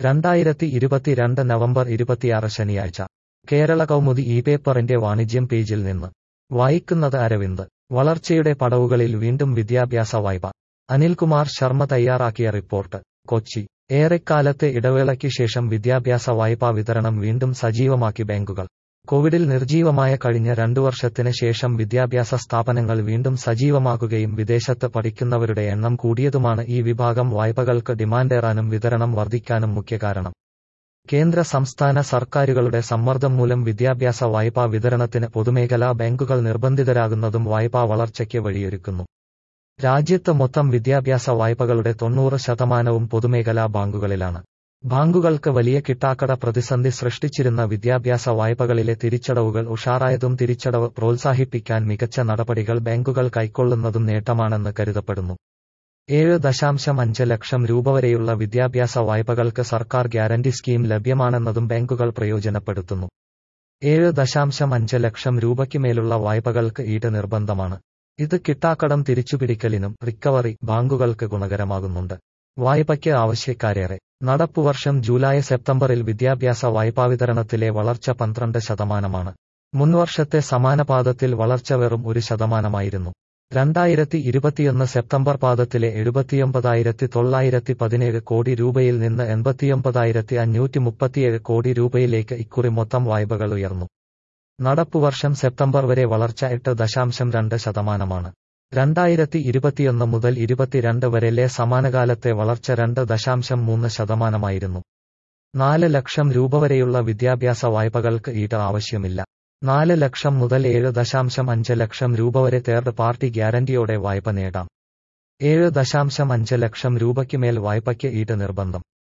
രണ്ടായിരത്തി ഇരുപത്തിരണ്ട് നവംബർ ഇരുപത്തിയാറ് ശനിയാഴ്ച കേരള കൗമുദി ഈ പേപ്പറിന്റെ വാണിജ്യം പേജിൽ നിന്ന് വായിക്കുന്നത് അരവിന്ദ് വളർച്ചയുടെ പടവുകളിൽ വീണ്ടും വിദ്യാഭ്യാസ വായ്പ അനിൽകുമാർ ശർമ്മ തയ്യാറാക്കിയ റിപ്പോർട്ട് കൊച്ചി ഏറെക്കാലത്തെ ഇടവേളയ്ക്ക് ശേഷം വിദ്യാഭ്യാസ വായ്പാ വിതരണം വീണ്ടും സജീവമാക്കി ബാങ്കുകൾ കോവിഡിൽ നിർജീവമായ കഴിഞ്ഞ രണ്ടു വർഷത്തിന് ശേഷം വിദ്യാഭ്യാസ സ്ഥാപനങ്ങൾ വീണ്ടും സജീവമാകുകയും വിദേശത്ത് പഠിക്കുന്നവരുടെ എണ്ണം കൂടിയതുമാണ് ഈ വിഭാഗം വായ്പകൾക്ക് ഡിമാൻഡേറാനും വിതരണം വർദ്ധിക്കാനും മുഖ്യ കാരണം കേന്ദ്ര സംസ്ഥാന സർക്കാരുകളുടെ സമ്മർദ്ദം മൂലം വിദ്യാഭ്യാസ വായ്പാ വിതരണത്തിന് പൊതുമേഖലാ ബാങ്കുകൾ നിർബന്ധിതരാകുന്നതും വായ്പാ വളർച്ചയ്ക്ക് വഴിയൊരുക്കുന്നു രാജ്യത്ത് മൊത്തം വിദ്യാഭ്യാസ വായ്പകളുടെ തൊണ്ണൂറ് ശതമാനവും പൊതുമേഖലാ ബാങ്കുകളിലാണ് ബാങ്കുകൾക്ക് വലിയ കിട്ടാക്കട പ്രതിസന്ധി സൃഷ്ടിച്ചിരുന്ന വിദ്യാഭ്യാസ വായ്പകളിലെ തിരിച്ചടവുകൾ ഉഷാറായതും തിരിച്ചടവ് പ്രോത്സാഹിപ്പിക്കാൻ മികച്ച നടപടികൾ ബാങ്കുകൾ കൈക്കൊള്ളുന്നതും നേട്ടമാണെന്ന് കരുതപ്പെടുന്നു ഏഴ് ദശാംശം അഞ്ച് ലക്ഷം രൂപ വരെയുള്ള വിദ്യാഭ്യാസ വായ്പകൾക്ക് സർക്കാർ ഗ്യാരണ്ടി സ്കീം ലഭ്യമാണെന്നതും ബാങ്കുകൾ പ്രയോജനപ്പെടുത്തുന്നു ഏഴ് ദശാംശം അഞ്ച് ലക്ഷം രൂപയ്ക്ക് മേലുള്ള വായ്പകൾക്ക് ഈട് നിർബന്ധമാണ് ഇത് കിട്ടാക്കടം തിരിച്ചുപിടിക്കലിനും റിക്കവറി ബാങ്കുകൾക്ക് ഗുണകരമാകുന്നുണ്ട് വായ്പയ്ക്ക് ആവശ്യക്കാരേറെ നടപ്പുവർഷം ജൂലൈ സെപ്റ്റംബറിൽ വിദ്യാഭ്യാസ വായ്പാ വിതരണത്തിലെ വളർച്ച പന്ത്രണ്ട് ശതമാനമാണ് മുൻവർഷത്തെ സമാന പാദത്തിൽ വളർച്ച വെറും ഒരു ശതമാനമായിരുന്നു രണ്ടായിരത്തി ഇരുപത്തിയൊന്ന് സെപ്റ്റംബർ പാദത്തിലെ എഴുപത്തിയൊമ്പതായിരത്തി തൊള്ളായിരത്തി പതിനേഴ് കോടി രൂപയിൽ നിന്ന് എൺപത്തിയൊമ്പതായിരത്തി അഞ്ഞൂറ്റി മുപ്പത്തിയേഴ് കോടി രൂപയിലേക്ക് ഇക്കുറി മൊത്തം വായ്പകൾ ഉയർന്നു നടപ്പുവർഷം സെപ്റ്റംബർ വരെ വളർച്ച എട്ട് ദശാംശം രണ്ട് ശതമാനമാണ് രണ്ടായിരത്തി ഇരുപത്തിയൊന്ന് മുതൽ ഇരുപത്തിരണ്ട് വരെലെ സമാനകാലത്തെ വളർച്ച രണ്ട് ദശാംശം മൂന്ന് ശതമാനമായിരുന്നു നാല് ലക്ഷം രൂപ വരെയുള്ള വിദ്യാഭ്യാസ വായ്പകൾക്ക് ഈട് ആവശ്യമില്ല നാല് ലക്ഷം മുതൽ ഏഴ് ദശാംശം അഞ്ച് ലക്ഷം രൂപ വരെ തേർഡ് പാർട്ടി ഗ്യാരണ്ടിയോടെ വായ്പ നേടാം ഏഴ് ദശാംശം അഞ്ച് ലക്ഷം രൂപയ്ക്ക് മേൽ വായ്പയ്ക്ക് ഈട് നിർബന്ധം